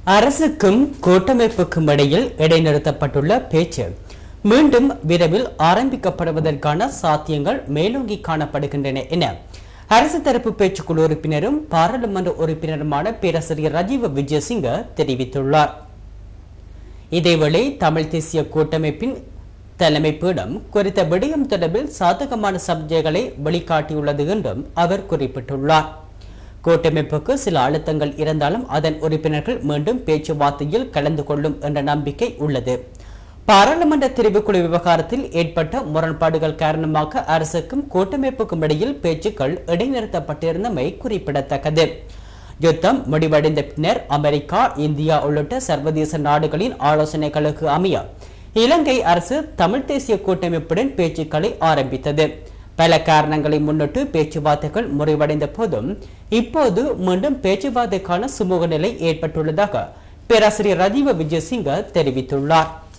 அரசுக்கும் கூட்டமைப்புக்கும் இடையில் இடைநிறுத்தப்பட்டுள்ள பேச்சு மீண்டும் விரைவில் ஆரம்பிக்கப்படுவதற்கான சாத்தியங்கள் மேலோங்கி காணப்படுகின்றன என அரசு தரப்பு பேச்சுக்குழு உறுப்பினரும் பாராளுமன்ற உறுப்பினருமான பேராசிரியர் ராஜீவ விஜயசிங்க தெரிவித்துள்ளார் இதேவேளை தமிழ் தேசிய கூட்டமைப்பின் தலைமை பீடம் குறித்த விடயம் தொடர்பில் சாதகமான சப்ஜைகளை வெளிக்காட்டியுள்ளது என்றும் அவர் குறிப்பிட்டுள்ளார் கூட்டமைப்புக்கு சில அழுத்தங்கள் இருந்தாலும் அதன் உறுப்பினர்கள் மீண்டும் பேச்சுவார்த்தையில் கலந்து கொள்ளும் என்ற நம்பிக்கை உள்ளது பாராளுமன்ற தெரிவுக்குழு விவகாரத்தில் ஏற்பட்ட முரண்பாடுகள் காரணமாக அரசுக்கும் கூட்டமைப்புக்கும் இடையில் பேச்சுக்கள் இடைநிறுத்தப்பட்டிருந்தமை குறிப்பிடத்தக்கது யுத்தம் முடிவடைந்த பின்னர் அமெரிக்கா இந்தியா உள்ளிட்ட சர்வதேச நாடுகளின் ஆலோசனைகளுக்கு அமைய இலங்கை அரசு தமிழ் தேசிய கூட்டமைப்புடன் பேச்சுக்களை ஆரம்பித்தது பல காரணங்களை முன்னிட்டு பேச்சுவார்த்தைகள் முறிவடைந்த போதும் இப்போது மீண்டும் பேச்சுவார்த்தைக்கான சுமூக நிலை ஏற்பட்டுள்ளதாக பேராசிரியர் ரஜீவ விஜயசிங்க தெரிவித்துள்ளார்